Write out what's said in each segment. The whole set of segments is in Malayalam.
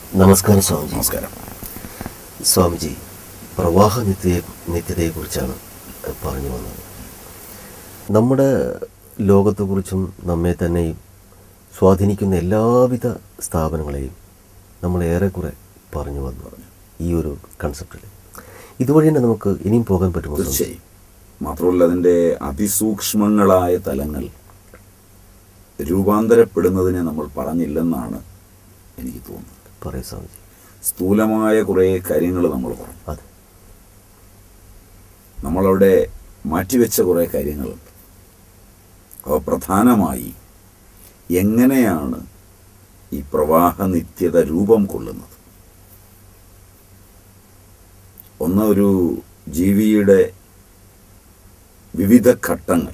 നമസ്കാരം സ്വാമിജി നമസ്കാരം സ്വാമിജി പ്രവാഹ നിത്യയെ നിത്യതയെക്കുറിച്ചാണ് പറഞ്ഞു വന്നത് നമ്മുടെ ലോകത്തെക്കുറിച്ചും നമ്മെ തന്നെയും സ്വാധീനിക്കുന്ന എല്ലാവിധ സ്ഥാപനങ്ങളെയും നമ്മൾ ഏറെക്കുറെ പറഞ്ഞു വന്നു ഈ ഒരു കൺസെപ്റ്റിൽ ഇതുവഴി തന്നെ നമുക്ക് ഇനിയും പോകാൻ പറ്റുമോ സ്വാമിജി? തീർച്ചയായും മാത്രമല്ല അതിൻ്റെ അതിസൂക്ഷ്മങ്ങളായ തലങ്ങൾ രൂപാന്തരപ്പെടുന്നതിനെ നമ്മൾ പറഞ്ഞില്ലെന്നാണ് എനിക്ക് തോന്നുന്നത് പറയൂ സ്വാമിജി സ്ഥൂലമായ കുറേ കാര്യങ്ങൾ നമ്മൾ പറഞ്ഞു അതെ നമ്മളവിടെ മാറ്റിവെച്ച കുറേ കാര്യങ്ങളുണ്ട് അവ പ്രധാനമായി എങ്ങനെയാണ് ഈ പ്രവാഹ നിത്യത രൂപം കൊള്ളുന്നത് ഒന്ന് ഒരു ജീവിയുടെ വിവിധ ഘട്ടങ്ങൾ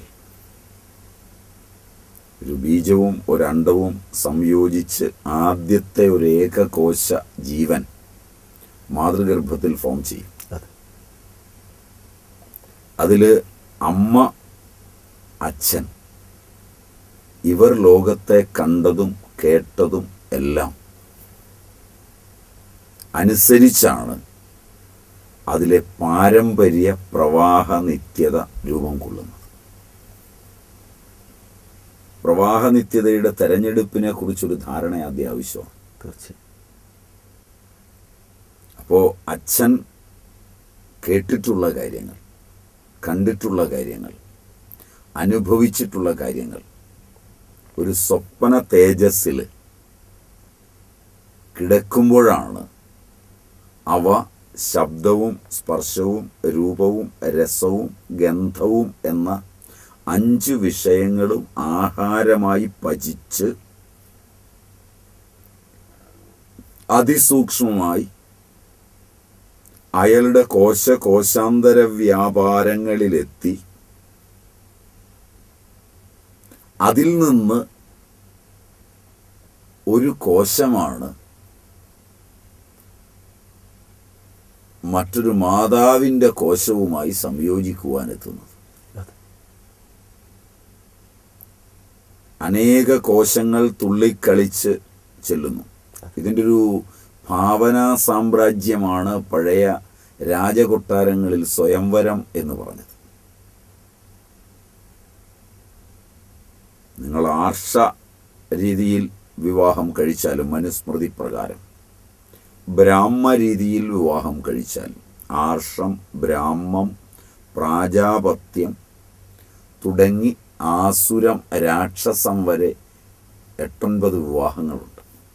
ഒരു ബീജവും ഒരണ്ടവും സംയോജിച്ച് ആദ്യത്തെ ഒരു ഏകകോശ ജീവൻ മാതൃഗർഭത്തിൽ ഫോം ചെയ്യും അതെ അതിൽ അമ്മ അച്ഛൻ ഇവർ ലോകത്തെ കണ്ടതും കേട്ടതും എല്ലാം അനുസരിച്ചാണ് അതിലെ പാരമ്പര്യ പ്രവാഹ നിത്യത രൂപം കൊള്ളുന്നത് പ്രവാഹ നിത്യതയുടെ തെരഞ്ഞെടുപ്പിനെ കുറിച്ചൊരു ധാരണ ആദ്യം ആവശ്യമാണ് തീർച്ചയായും അപ്പോൾ അച്ഛൻ കേട്ടിട്ടുള്ള കാര്യങ്ങൾ കണ്ടിട്ടുള്ള കാര്യങ്ങൾ അനുഭവിച്ചിട്ടുള്ള കാര്യങ്ങൾ ഒരു സ്വപ്ന തേജസ്സിൽ കിടക്കുമ്പോഴാണ് അവ ശബ്ദവും സ്പർശവും രൂപവും രസവും ഗന്ധവും എന്ന അഞ്ച് വിഷയങ്ങളും ആഹാരമായി പചിച്ച് അതിസൂക്ഷ്മമായി അയാളുടെ കോശ കോശാന്തര വ്യാപാരങ്ങളിലെത്തി അതിൽ നിന്ന് ഒരു കോശമാണ് മറ്റൊരു മാതാവിൻ്റെ കോശവുമായി സംയോജിക്കുവാനെത്തുന്നത് അതെ അനേക കോശങ്ങൾ തുള്ളിക്കളിച്ച് ചെല്ലുന്നു ഇതിൻ്റെ ഒരു ഭാവനാ സാമ്രാജ്യമാണ് പഴയ രാജകൊട്ടാരങ്ങളിൽ സ്വയംവരം എന്ന് പറഞ്ഞത് നിങ്ങൾ ആർഷ രീതിയിൽ വിവാഹം കഴിച്ചാലും മനുസ്മൃതി പ്രകാരം ബ്രാഹ്മ രീതിയിൽ വിവാഹം കഴിച്ചാൽ ആർഷം ബ്രാഹ്മം പ്രാജാപത്യം തുടങ്ങി ആസുരം രാക്ഷസം വരെ എട്ടൊൻപത് വിവാഹങ്ങളുണ്ട്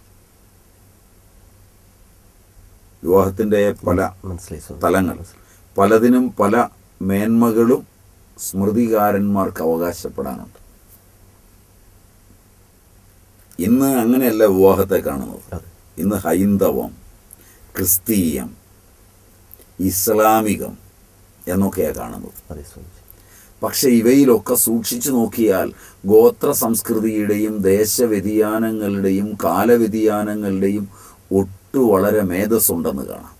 വിവാഹത്തിൻ്റെ പല മനസ്സിലായി സ്വാമി തലങ്ങൾ പലതിനും പല മേന്മകളും സ്മൃതികാരന്മാർക്ക് അവകാശപ്പെടാനുണ്ട് ഇന്ന് അങ്ങനെയല്ല വിവാഹത്തെ കാണുന്നത് അതെ ഇന്ന് ഹൈന്ദവം ക്രിസ്തീയം ഇസ്ലാമികം എന്നൊക്കെയാണ് കാണുന്നത് അതെ സ്വാമിജി പക്ഷെ ഇവയിലൊക്കെ സൂക്ഷിച്ചു നോക്കിയാൽ ഗോത്ര സംസ്കൃതിയുടെയും ദേശവ്യതിയാനങ്ങളുടെയും കാലവ്യതിയാനങ്ങളുടെയും ഒട്ടു വളരെ മേധസ്സുണ്ടെന്ന് കാണാം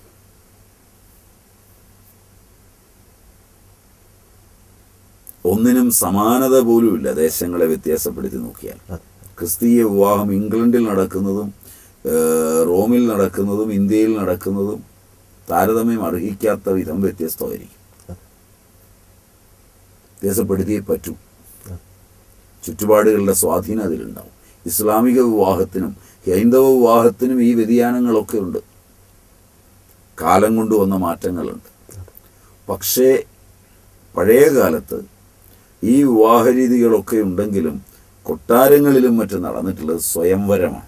ഒന്നിനും സമാനത പോലുമില്ല ദേശങ്ങളെ വ്യത്യാസപ്പെടുത്തി നോക്കിയാൽ അതെ ക്രിസ്തീയ വിവാഹം ഇംഗ്ലണ്ടിൽ നടക്കുന്നതും ഏഹ്, റോമിൽ നടക്കുന്നതും ഇന്ത്യയിൽ നടക്കുന്നതും താരതമ്യം അർഹിക്കാത്ത വിധം വ്യത്യസ്തമായിരിക്കും അതെ വ്യത്യാസപ്പെടുത്തിയേ പറ്റൂ ചുറ്റുപാടുകളുടെ സ്വാധീനം അതിലുണ്ടാവും ഇസ്ലാമിക വിവാഹത്തിനും ഹൈന്ദവ വിവാഹത്തിനും ഈ വ്യതിയാനങ്ങളൊക്കെ ഉണ്ട് കാലം കൊണ്ടുവന്ന മാറ്റങ്ങളുണ്ട് പക്ഷേ പഴയ കാലത്ത് ഈ വിവാഹ രീതികളൊക്കെ ഉണ്ടെങ്കിലും കൊട്ടാരങ്ങളിലും മറ്റും നടന്നിട്ടുള്ളത് സ്വയംവരമാണ്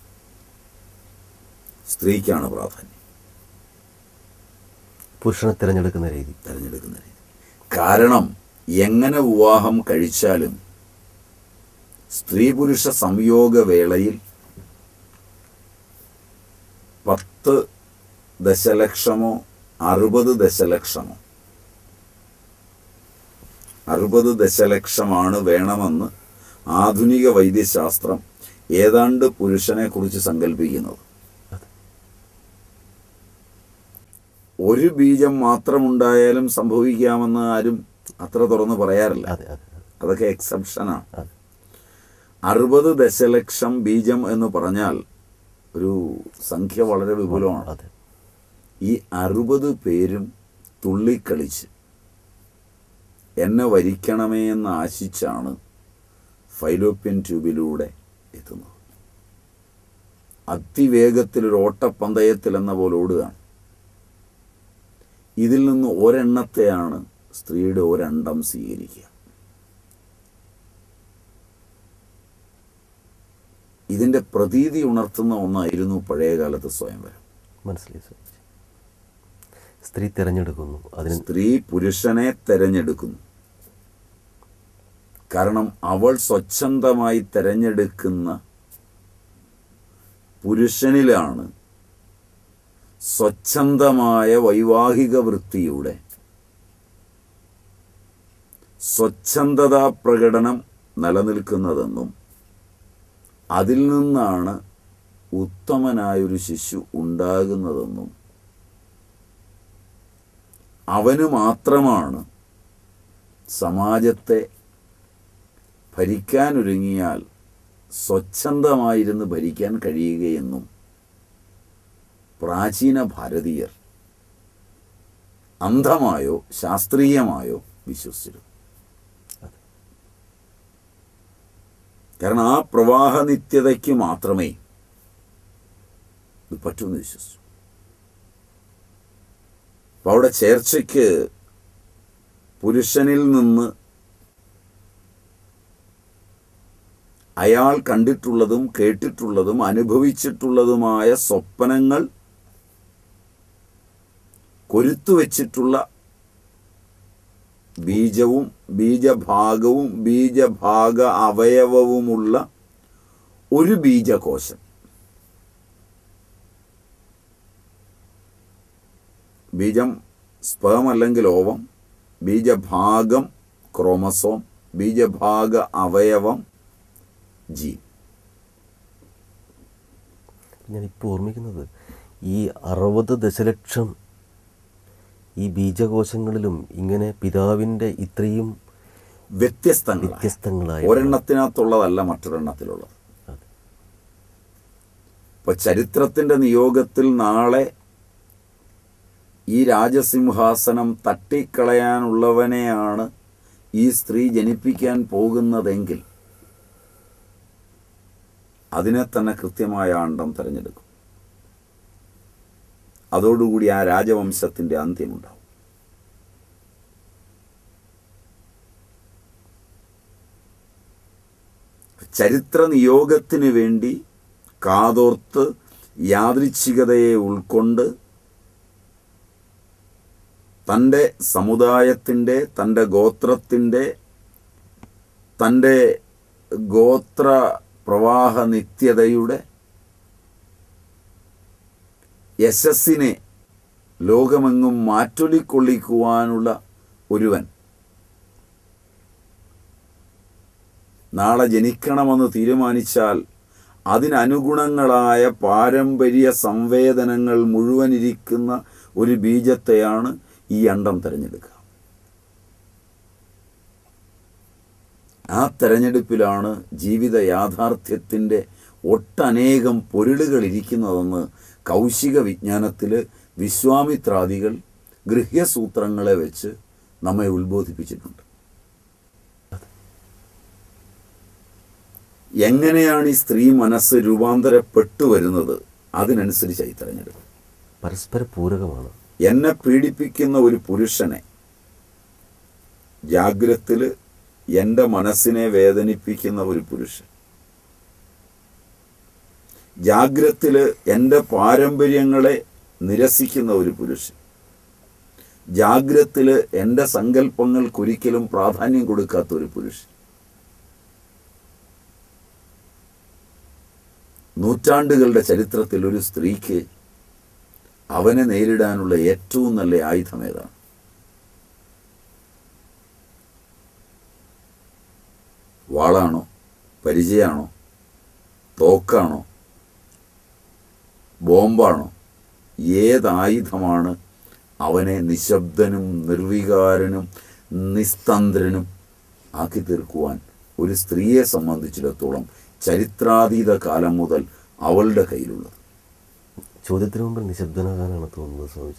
സ്ത്രീക്കാണ് പ്രാധാന്യം പുരുഷനെ തിരഞ്ഞെടുക്കുന്ന രീതി തിരഞ്ഞെടുക്കുന്ന രീതി കാരണം എങ്ങനെ വിവാഹം കഴിച്ചാലും സ്ത്രീ പുരുഷ സംയോഗ വേളയിൽ പത്ത് ദശലക്ഷമോ അറുപത് ദശലക്ഷമോ അറുപത് ദശലക്ഷമാണ് വേണമെന്ന് ആധുനിക വൈദ്യശാസ്ത്രം ഏതാണ്ട് പുരുഷനെ കുറിച്ച് സങ്കല്പിക്കുന്നത് ഒരു ബീജം മാത്രമുണ്ടായാലും സംഭവിക്കാമെന്ന് ആരും അത്ര തുറന്ന് പറയാറില്ല അതെ അതെ അതെ അതൊക്കെ എക്സെപ്ഷനാണ് അതെ അറുപത് ദശലക്ഷം ബീജം എന്ന് പറഞ്ഞാൽ ഒരു സംഖ്യ വളരെ വിപുലമാണ് അതെ ഈ അറുപത് പേരും തുള്ളിക്കളിച്ച് എന്നെ വരിക്കണമേ എന്ന് ആശിച്ചാണ് ഫൈലോപ്യൻ ട്യൂബിലൂടെ എത്തുന്നത് അതിവേഗത്തിൽ ഒരു ഓട്ടപ്പന്തയത്തിൽ എന്ന പോലെ ഓടുകയാണ് ഇതിൽ നിന്ന് ഒരെണ്ണത്തെയാണ് സ്ത്രീയുടെ ഒരണ്ടം സ്വീകരിക്കുക ഇതിൻ്റെ പ്രതീതി ഉണർത്തുന്ന ഒന്നായിരുന്നു പഴയകാലത്ത് സ്വയംവരം മനസ്സിലായി സ്വാമിജി സ്ത്രീ തിരഞ്ഞെടുക്കുന്നു അതിന് സ്ത്രീ പുരുഷനെ തെരഞ്ഞെടുക്കുന്നു കാരണം അവൾ സ്വച്ഛന്തമായി തെരഞ്ഞെടുക്കുന്ന പുരുഷനിലാണ് സ്വച്ഛന്തമായ വൈവാഹിക വൃത്തിയുടെ സ്വച്ഛന്തതാ പ്രകടനം നിലനിൽക്കുന്നതെന്നും അതിൽ നിന്നാണ് ഉത്തമനായൊരു ശിശു ഉണ്ടാകുന്നതെന്നും അവന് മാത്രമാണ് സമാജത്തെ ഭരിക്കാനൊരുങ്ങിയാൽ സ്വച്ഛന്തമായിരുന്ന് ഭരിക്കാൻ കഴിയുകയെന്നും പ്രാചീന ഭാരതീയർ അന്ധമായോ ശാസ്ത്രീയമായോ വിശ്വസിച്ചിരുന്നു കാരണം ആ പ്രവാഹ നിത്യതയ്ക്ക് മാത്രമേ ഇത് പറ്റുമെന്ന് വിശ്വസിച്ചു അപ്പോൾ അവിടെ ചേർച്ചയ്ക്ക് പുരുഷനിൽ നിന്ന് അയാൾ കണ്ടിട്ടുള്ളതും കേട്ടിട്ടുള്ളതും അനുഭവിച്ചിട്ടുള്ളതുമായ സ്വപ്നങ്ങൾ കൊരുത്തുവച്ചിട്ടുള്ള ബീജവും ബീജഭാഗവും ബീജഭാഗ അവയവവുമുള്ള ഒരു ബീജകോശം ബീജം സ്പേം അല്ലെങ്കിൽ ഓവം ബീജഭാഗം ക്രോമസോം ബീജഭാഗ അവയവം ജീൻ ഞാനിപ്പോൾ ഓർമ്മിക്കുന്നത് ഈ അറുപത് ദശലക്ഷം ഈ ബീജകോശങ്ങളിലും ഇങ്ങനെ പിതാവിൻ്റെ ഇത്രയും വ്യത്യസ്തങ്ങളായ വ്യത്യസ്തങ്ങളായ ഒരെണ്ണത്തിനകത്തുള്ളതല്ല മറ്റൊരെണ്ണത്തിലുള്ളത് അതെ. ഇപ്പൊ ചരിത്രത്തിന്റെ നിയോഗത്തിൽ നാളെ ഈ രാജസിംഹാസനം തട്ടിക്കളയാനുള്ളവനെയാണ് ഈ സ്ത്രീ ജനിപ്പിക്കാൻ പോകുന്നതെങ്കിൽ അതിനെ തന്നെ കൃത്യമായ അണ്ടം തിരഞ്ഞെടുക്കും അതോടുകൂടി ആ രാജവംശത്തിന്റെ അന്ത്യമുണ്ടാവും ചരിത്ര നിയോഗത്തിന് വേണ്ടി കാതോർത്ത് യാദൃച്ഛികതയെ ഉൾക്കൊണ്ട് തൻ്റെ സമുദായത്തിൻ്റെ തൻ്റെ ഗോത്രത്തിൻ്റെ തൻ്റെ ഗോത്ര പ്രവാഹ നിത്യതയുടെ യശസ്സിനെ ലോകമെങ്ങും മാറ്റൊലിക്കൊള്ളിക്കുവാനുള്ള ഒരുവൻ നാളെ ജനിക്കണമെന്ന് തീരുമാനിച്ചാൽ അതിനനുഗുണങ്ങളായ പാരമ്പര്യ സംവേദനങ്ങൾ മുഴുവൻ ഇരിക്കുന്ന ഒരു ബീജത്തെയാണ് ഈ അണ്ടം തിരഞ്ഞെടുക്കുക ആ തെരഞ്ഞെടുപ്പിലാണ് ജീവിത യാഥാർത്ഥ്യത്തിൻ്റെ ഒട്ടനേകം പൊരുളുകൾ ഇരിക്കുന്നതെന്ന് കൗശിക വിജ്ഞാനത്തിൽ വിശ്വാമിത്രാദികൾ ഗൃഹ്യസൂത്രങ്ങളെ വെച്ച് നമ്മെ ഉത്ബോധിപ്പിച്ചിട്ടുണ്ട് എങ്ങനെയാണ് ഈ സ്ത്രീ മനസ്സ് രൂപാന്തരപ്പെട്ടു വരുന്നത് അതിനനുസരിച്ചായി തെരഞ്ഞെടുപ്പ് പരസ്പര പൂരകമാണ് എന്നെ പീഡിപ്പിക്കുന്ന ഒരു പുരുഷനെ ജാഗ്രത്തിൽ എൻ്റെ മനസ്സിനെ വേദനിപ്പിക്കുന്ന ഒരു പുരുഷൻ ജാഗ്രത്തിൽ എൻ്റെ പാരമ്പര്യങ്ങളെ നിരസിക്കുന്ന ഒരു പുരുഷൻ ജാഗ്രത്തിൽ എൻ്റെ സങ്കല്പങ്ങൾക്കൊരിക്കലും പ്രാധാന്യം കൊടുക്കാത്ത ഒരു പുരുഷൻ നൂറ്റാണ്ടുകളുടെ ചരിത്രത്തിൽ ഒരു സ്ത്രീക്ക് അവനെ നേരിടാനുള്ള ഏറ്റവും നല്ല ആയുധം ഏതാണ് വാളാണോ പരിചയമാണോ തോക്കാണോ ബോംബാണോ ഏതായുധമാണ് അവനെ നിശബ്ദനും നിർവികാരനും നിസ്തന്ത്രനും ആക്കി തീർക്കുവാൻ ഒരു സ്ത്രീയെ സംബന്ധിച്ചിടത്തോളം ചരിത്രാതീത കാലം മുതൽ അവളുടെ കയ്യിലുള്ളത് ചോദ്യത്തിന് മുമ്പിൽ നിശബ്ദനാകാനാണ് തോന്നുന്നത് സ്വാമിജി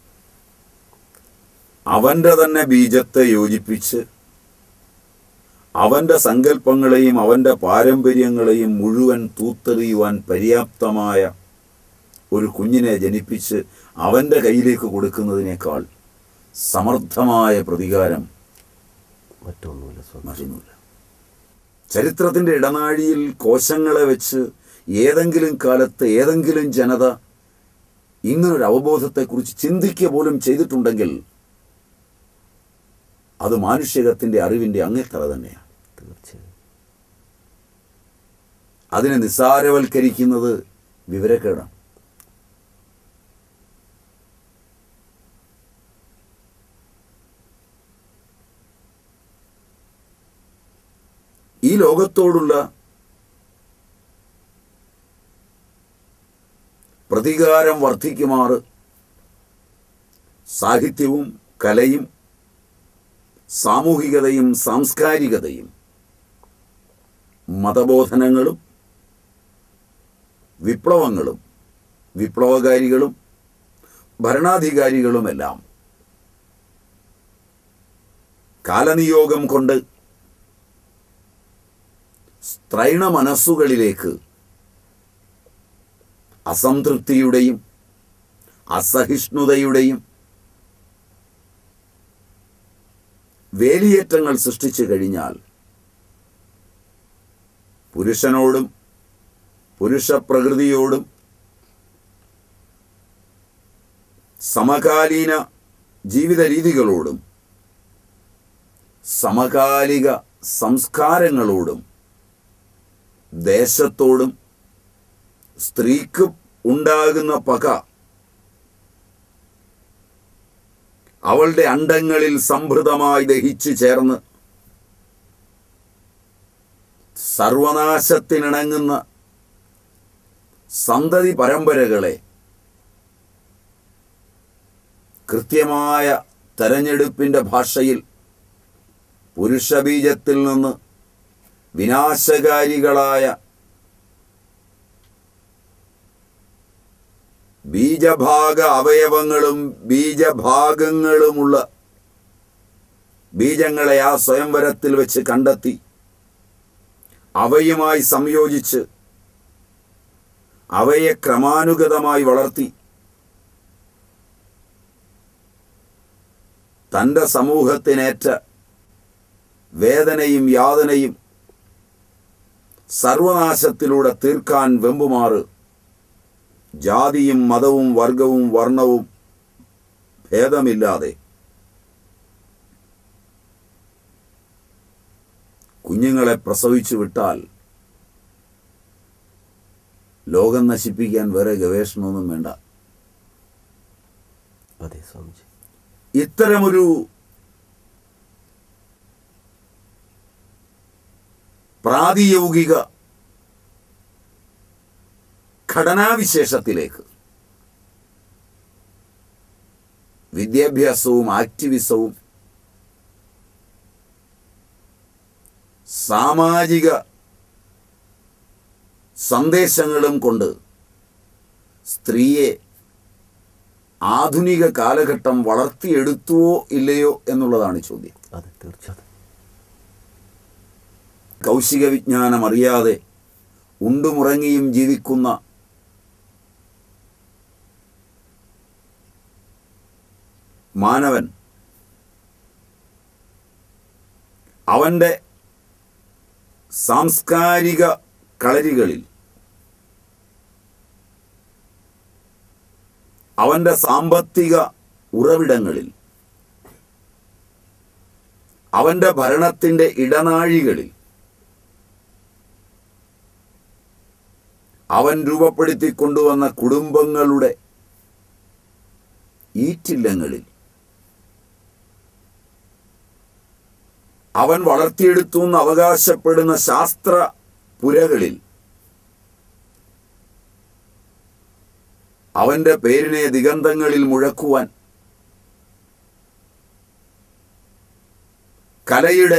അവന്റെ തന്നെ ബീജത്തെ യോജിപ്പിച്ച് അവന്റെ സങ്കല്പങ്ങളെയും അവന്റെ പാരമ്പര്യങ്ങളെയും മുഴുവൻ തൂത്തെറിയുവാൻ പര്യാപ്തമായ ഒരു കുഞ്ഞിനെ ജനിപ്പിച്ച് അവന്റെ കയ്യിലേക്ക് കൊടുക്കുന്നതിനേക്കാൾ സമർത്ഥമായ പ്രതികാരം മറ്റൊന്നുമില്ല സ്വാമി മറ്റൊന്നുമില്ല ചരിത്രത്തിന്റെ ഇടനാഴിയിൽ കോശങ്ങളെ വെച്ച് ഏതെങ്കിലും കാലത്ത് ഏതെങ്കിലും ജനത ഇങ്ങനൊരു അവബോധത്തെക്കുറിച്ച് ചിന്തിക്കുക പോലും ചെയ്തിട്ടുണ്ടെങ്കിൽ അത് മാനുഷികത്തിന്റെ അറിവിന്റെ അങ്ങേത്തറ തന്നെയാണ് തീർച്ചയായും അതിനെ നിസ്സാരവൽക്കരിക്കുന്നത് വിവരക്കേടാണ് ഈ ലോകത്തോടുള്ള പ്രതികാരം വർദ്ധിക്കുമാറ് സാഹിത്യവും കലയും സാമൂഹികതയും സാംസ്കാരികതയും മതബോധനങ്ങളും വിപ്ലവങ്ങളും വിപ്ലവകാരികളും ഭരണാധികാരികളുമെല്ലാം കാലനിയോഗം കൊണ്ട് സ്ത്രൈണ മനസ്സുകളിലേക്ക് അസംതൃപ്തിയുടെയും അസഹിഷ്ണുതയുടെയും വേലിയേറ്റങ്ങൾ സൃഷ്ടിച്ചു കഴിഞ്ഞാൽ പുരുഷനോടും പുരുഷപ്രകൃതിയോടും സമകാലീന ജീവിത രീതികളോടും സമകാലിക സംസ്കാരങ്ങളോടും ദേശത്തോടും സ്ത്രീക്ക് ഉണ്ടാകുന്ന പക അവളുടെ അണ്ടങ്ങളിൽ സംഭൃതമായി ദഹിച്ചു ചേർന്ന് സർവനാശത്തിനിണങ്ങുന്ന സന്തതി പരമ്പരകളെ കൃത്യമായ തെരഞ്ഞെടുപ്പിന്റെ ഭാഷയിൽ പുരുഷബീജത്തിൽ നിന്ന് വിനാശകാരികളായ ബീജഭാഗ അവയവങ്ങളും ബീജഭാഗങ്ങളുമുള്ള ബീജങ്ങളെ ആ സ്വയംവരത്തിൽ വെച്ച് കണ്ടെത്തി അവയുമായി സംയോജിച്ച് അവയെ ക്രമാനുഗതമായി വളർത്തി തൻ്റെ സമൂഹത്തിനേറ്റ വേദനയും യാതനയും സർവനാശത്തിലൂടെ തീർക്കാൻ വെമ്പുമാറ് ജാതിയും മതവും വർഗവും വർണ്ണവും ഭേദമില്ലാതെ കുഞ്ഞുങ്ങളെ പ്രസവിച്ചു വിട്ടാൽ ലോകം നശിപ്പിക്കാൻ വേറെ ഗവേഷണമൊന്നും വേണ്ട അതെ സ്വാമിജി ഇത്തരമൊരു പ്രാതിയൗകിക ഘടനാവിശേഷത്തിലേക്ക് വിദ്യാഭ്യാസവും ആക്ടിവിസവും സാമാജിക സന്ദേശങ്ങളും കൊണ്ട് സ്ത്രീയെ ആധുനിക കാലഘട്ടം വളർത്തിയെടുത്തുവോ ഇല്ലയോ എന്നുള്ളതാണ് ചോദ്യം അതെ തീർച്ചയായും കൗശിക വിജ്ഞാനം അറിയാതെ ഉണ്ടുമുറങ്ങിയും ജീവിക്കുന്ന മാനവൻ അവൻ്റെ സാംസ്കാരിക കളരികളിൽ അവൻ്റെ സാമ്പത്തിക ഉറവിടങ്ങളിൽ അവൻ്റെ ഭരണത്തിൻ്റെ ഇടനാഴികളിൽ അവൻ രൂപപ്പെടുത്തി കൊണ്ടുവന്ന കുടുംബങ്ങളുടെ ഈറ്റില്ലങ്ങളിൽ അവൻ വളർത്തിയെടുത്തു എന്ന് അവകാശപ്പെടുന്ന ശാസ്ത്ര പുരകളിൽ അവന്റെ പേരിനെ ദിഗന്ധങ്ങളിൽ മുഴക്കുവാൻ കലയുടെ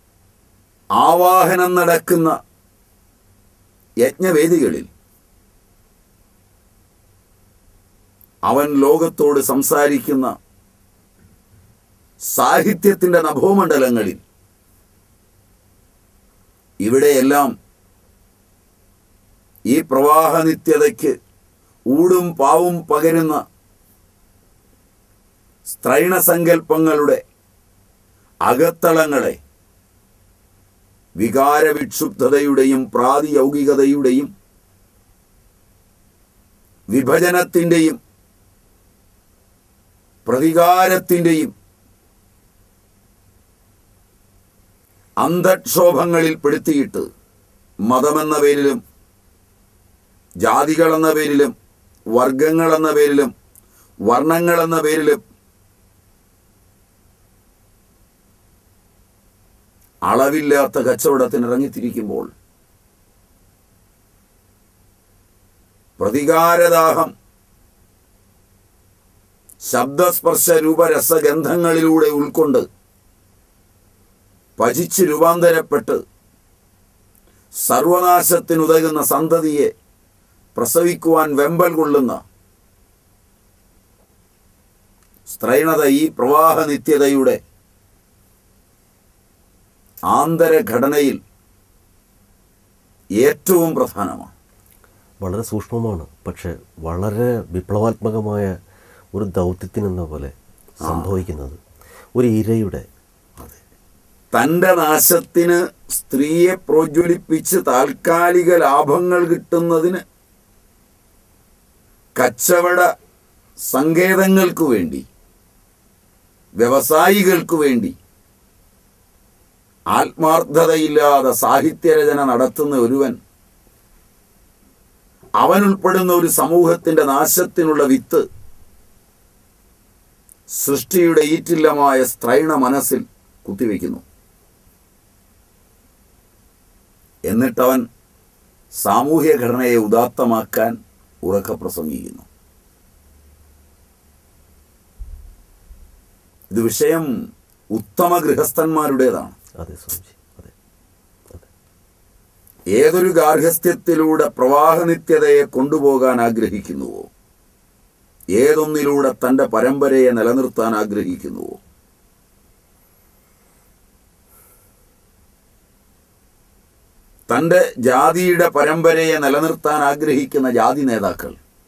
ആവാഹനം നടക്കുന്ന യജ്ഞവേദികളിൽ അവൻ ലോകത്തോട് സംസാരിക്കുന്ന സാഹിത്യത്തിൻ്റെ നഭോമണ്ഡലങ്ങളിൽ ഇവിടെയെല്ലാം ഈ പ്രവാഹനിത്യതയ്ക്ക് ഊടും പാവും പകരുന്ന സ്ത്രൈണസങ്കല്പങ്ങളുടെ അകത്തളങ്ങളെ വികാരവിക്ഷുബ്ധതയുടെയും പ്രാതിയൗകികതയുടെയും വിഭജനത്തിൻ്റെയും പ്രതികാരത്തിൻ്റെയും അന്ധക്ഷോഭങ്ങളിൽ പെടുത്തിയിട്ട് മതമെന്ന പേരിലും ജാതികളെന്ന പേരിലും വർഗങ്ങളെന്ന പേരിലും വർണ്ണങ്ങളെന്ന പേരിലും അളവില്ലാത്ത കച്ചവടത്തിന് ഇറങ്ങിത്തിരിക്കുമ്പോൾ പ്രതികാരദാഹം ശബ്ദസ്പർശ രൂപരസഗന്ധങ്ങളിലൂടെ ഉൾക്കൊണ്ട് പചിച്ച് രൂപാന്തരപ്പെട്ട് സർവനാശത്തിനുതകുന്ന സന്തതിയെ പ്രസവിക്കുവാൻ വെമ്പൽ കൊള്ളുന്ന സ്ത്രൈണത ഈ പ്രവാഹ നിത്യതയുടെ ആന്തരഘടനയിൽ ഏറ്റവും പ്രധാനമാണ് വളരെ സൂക്ഷ്മമാണ് പക്ഷെ വളരെ വിപ്ലവാത്മകമായ ഒരു ദൗത്യത്തിനെന്ന പോലെ സംഭവിക്കുന്നത് ഒരു ഇരയുടെ തൻ്റെ നാശത്തിന് സ്ത്രീയെ പ്രോജ്വലിപ്പിച്ച് താൽക്കാലിക ലാഭങ്ങൾ കിട്ടുന്നതിന് കച്ചവട സങ്കേതങ്ങൾക്ക് വേണ്ടി വ്യവസായികൾക്ക് വേണ്ടി ആത്മാർത്ഥതയില്ലാതെ സാഹിത്യരചന നടത്തുന്ന ഒരുവൻ അവനുൾപ്പെടുന്ന ഒരു സമൂഹത്തിൻ്റെ നാശത്തിനുള്ള വിത്ത് സൃഷ്ടിയുടെ ഈറ്റില്ലമായ സ്ത്രൈണ മനസ്സിൽ കുത്തിവെക്കുന്നു എന്നിട്ടവൻ സാമൂഹ്യ ഘടനയെ ഉദാത്തമാക്കാൻ ഉറക്കെ പ്രസംഗിക്കുന്നു ഇത് വിഷയം ഉത്തമ ഗൃഹസ്ഥന്മാരുടേതാണ് അതെ സ്വാമിജി അതെ അതെ ഏതൊരു ഗാർഹസ്ഥ്യത്തിലൂടെ പ്രവാഹനിത്യതയെ കൊണ്ടുപോകാൻ ആഗ്രഹിക്കുന്നുവോ ഏതൊന്നിലൂടെ തൻ്റെ പരമ്പരയെ നിലനിർത്താൻ ആഗ്രഹിക്കുന്നുവോ തൻ്റെ ജാതിയുടെ പരമ്പരയെ നിലനിർത്താൻ ആഗ്രഹിക്കുന്ന ജാതി നേതാക്കൾ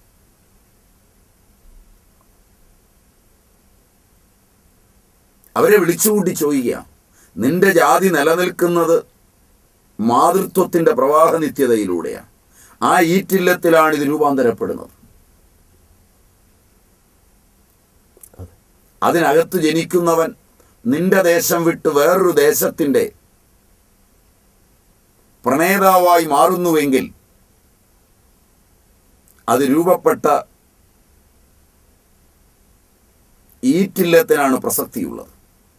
അവരെ വിളിച്ചുകൂട്ടി ചോദിക്കുക നിന്റെ ജാതി നിലനിൽക്കുന്നത് മാതൃത്വത്തിൻ്റെ പ്രവാഹ നിത്യതയിലൂടെയാണ് ആ ഈറ്റില്ലത്തിലാണ് ഇത് രൂപാന്തരപ്പെടുന്നത് അതിനകത്ത് ജനിക്കുന്നവൻ നിന്റെ ദേശം വിട്ട് വേറൊരു ദേശത്തിൻ്റെ പ്രണേതാവായി മാറുന്നുവെങ്കിൽ അത് രൂപപ്പെട്ട ഈറ്റില്ലത്തിനാണ് പ്രസക്തിയുള്ളത്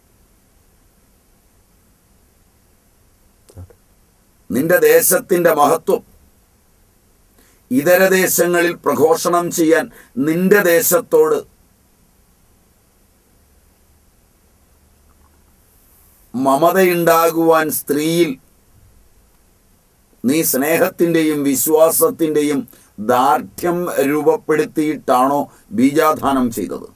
നിന്റെ ദേശത്തിൻ്റെ മഹത്വം ഇതര ദേശങ്ങളിൽ പ്രഘോഷണം ചെയ്യാൻ നിന്റെ ദേശത്തോട് മമതയുണ്ടാകുവാൻ സ്ത്രീയിൽ നീ സ്നേഹത്തിൻ്റെയും വിശ്വാസത്തിൻ്റെയും ദാർഢ്യം രൂപപ്പെടുത്തിയിട്ടാണോ ബീജാധാനം ചെയ്തത്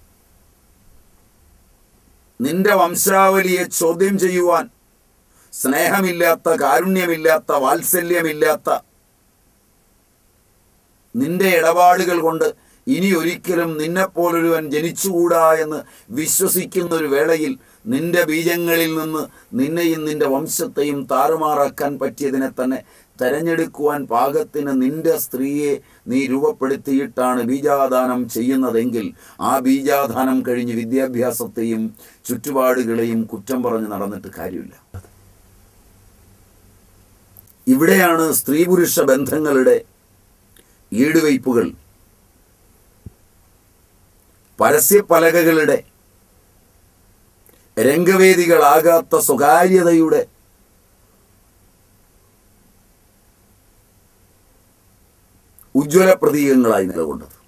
നിന്റെ വംശാവലിയെ ചോദ്യം ചെയ്യുവാൻ സ്നേഹമില്ലാത്ത കാരുണ്യമില്ലാത്ത വാത്സല്യമില്ലാത്ത നിന്റെ ഇടപാടുകൾ കൊണ്ട് ഇനി ഒരിക്കലും നിന്നെപ്പോലൊരുവൻ ജനിച്ചുകൂടാ എന്ന് വിശ്വസിക്കുന്ന ഒരു വേളയിൽ നിന്റെ ബീജങ്ങളിൽ നിന്ന് നിന്നെയും നിന്റെ വംശത്തെയും താറുമാറാക്കാൻ പറ്റിയതിനെ തന്നെ തെരഞ്ഞെടുക്കുവാൻ പാകത്തിന് നിന്റെ സ്ത്രീയെ നീ രൂപപ്പെടുത്തിയിട്ടാണ് ബീജാദാനം ചെയ്യുന്നതെങ്കിൽ ആ ബീജാദാനം കഴിഞ്ഞ് വിദ്യാഭ്യാസത്തെയും ചുറ്റുപാടുകളെയും കുറ്റം പറഞ്ഞ് നടന്നിട്ട് കാര്യമില്ല ഇവിടെയാണ് സ്ത്രീ പുരുഷ ബന്ധങ്ങളുടെ ഈടുവയ്പ്പുകൾ പരസ്യപ്പലകകളുടെ രംഗവേദികളാകാത്ത സ്വകാര്യതയുടെ ഉജ്ജ്വല പ്രതീകങ്ങളായി നിലകൊണ്ടത്